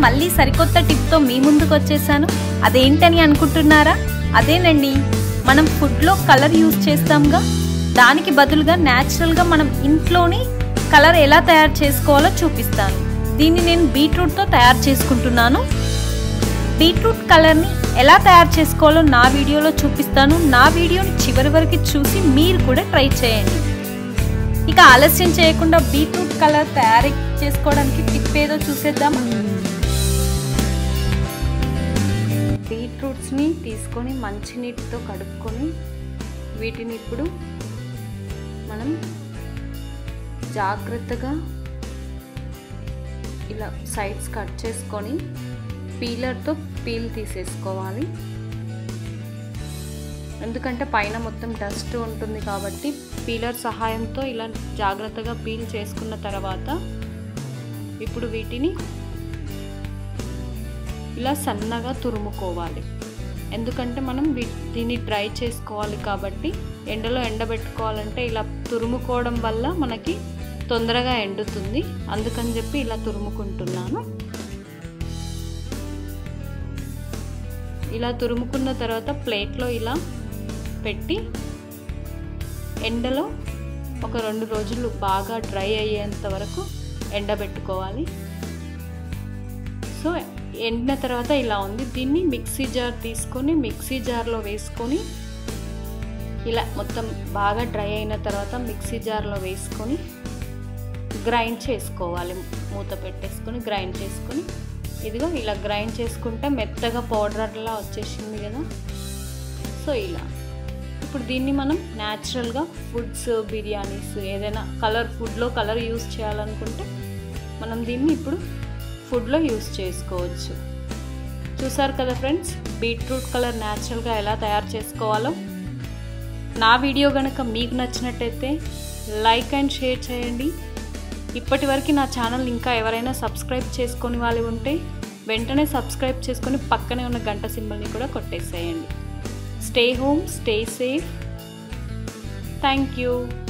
మళ్ళీ సరికొత్త టిప్తో మీ ముందుకు వచ్చేసాను అదేంటని అనుకుంటున్నారా అదేనండి మనం ఫుడ్లో కలర్ యూజ్ చేస్తాంగా దానికి బదులుగా న్యాచురల్గా మనం ఇంట్లోనే కలర్ ఎలా తయారు చేసుకోవాలో చూపిస్తాను దీన్ని నేను బీట్రూట్తో తయారు చేసుకుంటున్నాను బీట్రూట్ కలర్ని ఎలా తయారు చేసుకోవాలో నా వీడియోలో చూపిస్తాను నా వీడియోని చివరి వరకు చూసి మీరు కూడా ట్రై చేయండి ఇక ఆలస్యం చేయకుండా బీట్రూట్ కలర్ తయారు చేసుకోవడానికి టిప్ ఏదో చూసేద్దామా బీట్రూట్స్ని తీసుకొని మంచినీటితో కడుక్కొని వీటిని ఇప్పుడు మనం జాగ్రత్తగా ఇలా సైడ్స్ కట్ చేసుకొని పీలర్తో పీల్ తీసేసుకోవాలి ఎందుకంటే పైన మొత్తం డస్ట్ ఉంటుంది కాబట్టి పీలర్ సహాయంతో ఇలా జాగ్రత్తగా పీల్ చేసుకున్న తర్వాత ఇప్పుడు వీటిని ఇలా సన్నగా తురుముకోవాలి ఎందుకంటే మనం దీన్ని డ్రై చేసుకోవాలి కాబట్టి ఎండలో ఎండబెట్టుకోవాలంటే ఇలా తురుముకోవడం వల్ల మనకి తొందరగా ఎండుతుంది అందుకని చెప్పి ఇలా తురుముకుంటున్నాను ఇలా తురుముకున్న తర్వాత ప్లేట్లో ఇలా పెట్టి ఎండలో ఒక రెండు రోజులు బాగా డ్రై అయ్యేంత వరకు ఎండబెట్టుకోవాలి సో ఎండిన తర్వాత ఇలా ఉంది దీన్ని మిక్సీ జార్ తీసుకొని మిక్సీ జార్లో వేసుకొని ఇలా మొత్తం బాగా డ్రై అయిన తర్వాత మిక్సీ జార్లో వేసుకొని గ్రైండ్ చేసుకోవాలి మూత పెట్టేసుకొని గ్రైండ్ చేసుకొని ఇదిగో ఇలా గ్రైండ్ చేసుకుంటే మెత్తగా పౌడర్లా వచ్చేసింది కదా సో ఇలా ఇప్పుడు దీన్ని మనం న్యాచురల్గా ఫుడ్స్ బిర్యానీస్ ఏదైనా కలర్ ఫుడ్లో కలర్ యూస్ చేయాలనుకుంటే మనం దీన్ని ఇప్పుడు ఫుడ్లో యూస్ చేసుకోవచ్చు చూసారు కదా ఫ్రెండ్స్ బీట్రూట్ కలర్ న్యాచురల్గా ఎలా తయారు చేసుకోవాలో నా వీడియో కనుక మీకు నచ్చినట్టయితే లైక్ అండ్ షేర్ చేయండి ఇప్పటి వరకు నా ఛానల్ ఇంకా ఎవరైనా సబ్స్క్రైబ్ చేసుకొని వాళ్ళు ఉంటే వెంటనే సబ్స్క్రైబ్ చేసుకొని పక్కనే ఉన్న గంట సింబల్ని కూడా కొట్టేసేయండి stay home stay safe thank you